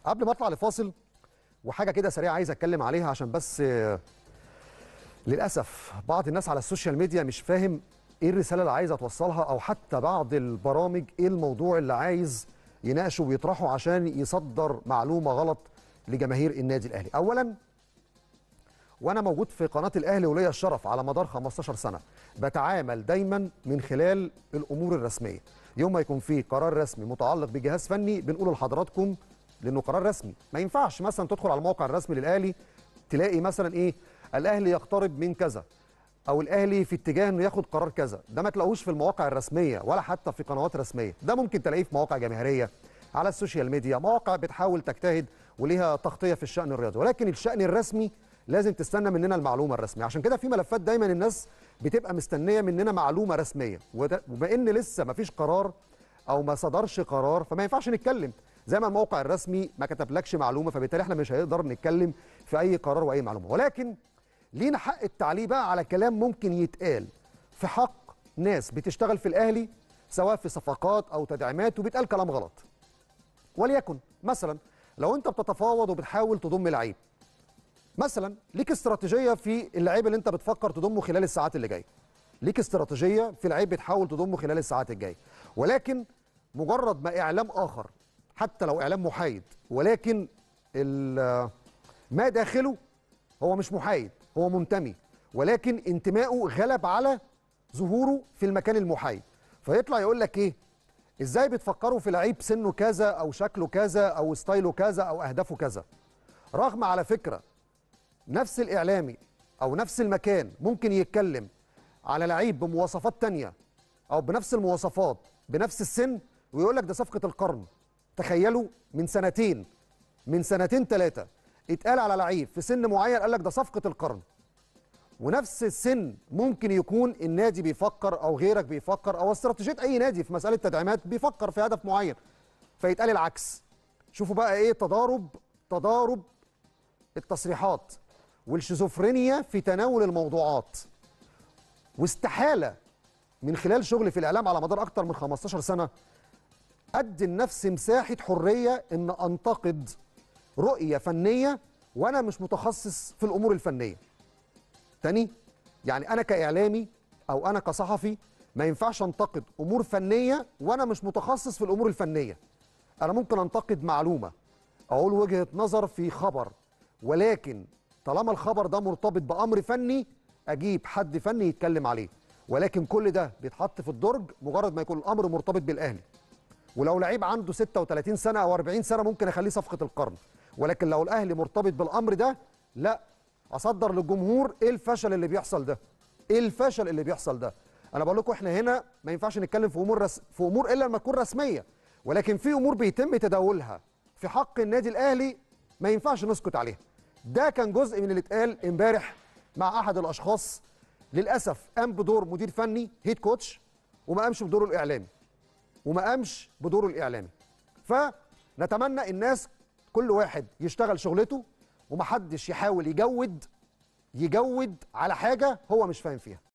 قبل ما اطلع لفاصل وحاجه كده سريعه عايز اتكلم عليها عشان بس آه، للاسف بعض الناس على السوشيال ميديا مش فاهم ايه الرساله اللي عايزه توصلها او حتى بعض البرامج ايه الموضوع اللي عايز يناقشه ويطرحه عشان يصدر معلومه غلط لجماهير النادي الاهلي اولا وانا موجود في قناه الاهلي وليا الشرف على مدار 15 سنه بتعامل دايما من خلال الامور الرسميه يوم ما يكون في قرار رسمي متعلق بجهاز فني بنقول لحضراتكم لانه قرار رسمي ما ينفعش مثلا تدخل على الموقع الرسمي للاهلي تلاقي مثلا ايه الاهلي يقترب من كذا او الاهلي في اتجاه انه ياخد قرار كذا ده ما تلاقوش في المواقع الرسميه ولا حتى في قنوات رسميه ده ممكن تلاقيه في مواقع جماهيريه على السوشيال ميديا مواقع بتحاول تجتهد وليها تغطيه في الشان الرياضي ولكن الشان الرسمي لازم تستنى مننا المعلومه الرسميه عشان كده في ملفات دايما الناس بتبقى مستنيه مننا معلومه رسميه وده- وبما ان لسه ما فيش قرار او ما صدرش قرار فما ينفعش نتكلم زي ما الموقع الرسمي ما كتبلكش معلومه فبالتالي احنا مش هنقدر نتكلم في اي قرار واي معلومه ولكن لينا حق التعليق بقى على كلام ممكن يتقال في حق ناس بتشتغل في الاهلي سواء في صفقات او تدعيمات وبيتقال كلام غلط وليكن مثلا لو انت بتتفاوض وبتحاول تضم لعيب مثلا ليك استراتيجيه في اللعيب اللي انت بتفكر تضمه خلال الساعات اللي جايه ليك استراتيجيه في لعيب بتحاول تضمه خلال الساعات الجايه ولكن مجرد ما اعلام اخر حتى لو اعلام محايد ولكن ال- ما داخله هو مش محايد هو منتمي ولكن انتمائه غلب على ظهوره في المكان المحايد فيطلع يقول لك ايه ازاي بتفكروا في لعيب سنه كذا او شكله كذا او ستايله كذا او اهدافه كذا رغم على فكره نفس الاعلامي او نفس المكان ممكن يتكلم على لعيب بمواصفات تانية او بنفس المواصفات بنفس السن ويقول لك ده صفقه القرن تخيلوا من سنتين من سنتين ثلاثه اتقال على لعيب في سن معين قال لك ده صفقه القرن ونفس السن ممكن يكون النادي بيفكر او غيرك بيفكر او استراتيجيه اي نادي في مساله تدعيمات بيفكر في هدف معين فيتقال العكس شوفوا بقى ايه تضارب تضارب التصريحات والشيزوفرينيا في تناول الموضوعات واستحاله من خلال شغلي في الاعلام على مدار اكتر من 15 سنه ادي لنفسي مساحه حريه ان انتقد رؤيه فنيه وانا مش متخصص في الامور الفنيه تاني يعني انا كاعلامي او انا كصحفي ما ينفعش انتقد امور فنيه وانا مش متخصص في الامور الفنيه انا ممكن انتقد معلومه اقول وجهه نظر في خبر ولكن طالما الخبر ده مرتبط بامر فني اجيب حد فني يتكلم عليه ولكن كل ده بيتحط في الدرج مجرد ما يكون الامر مرتبط بالاهلي ولو لعيب عنده 36 سنه او 40 سنه ممكن اخليه صفقه القرن ولكن لو الاهلي مرتبط بالامر ده لا اصدر للجمهور ايه الفشل اللي بيحصل ده ايه الفشل اللي بيحصل ده انا بقول لكم احنا هنا ما ينفعش نتكلم في امور رس... في امور الا لما تكون رسميه ولكن في امور بيتم تداولها في حق النادي الاهلي ما ينفعش نسكت عليها ده كان جزء من اللي اتقال امبارح مع احد الاشخاص للاسف قام بدور مدير فني هيد كوتش وما قامش بدوره الاعلامي وما قامش بدوره الاعلامي فنتمنى الناس كل واحد يشتغل شغلته ومحدش يحاول يجود يجود على حاجه هو مش فاهم فيها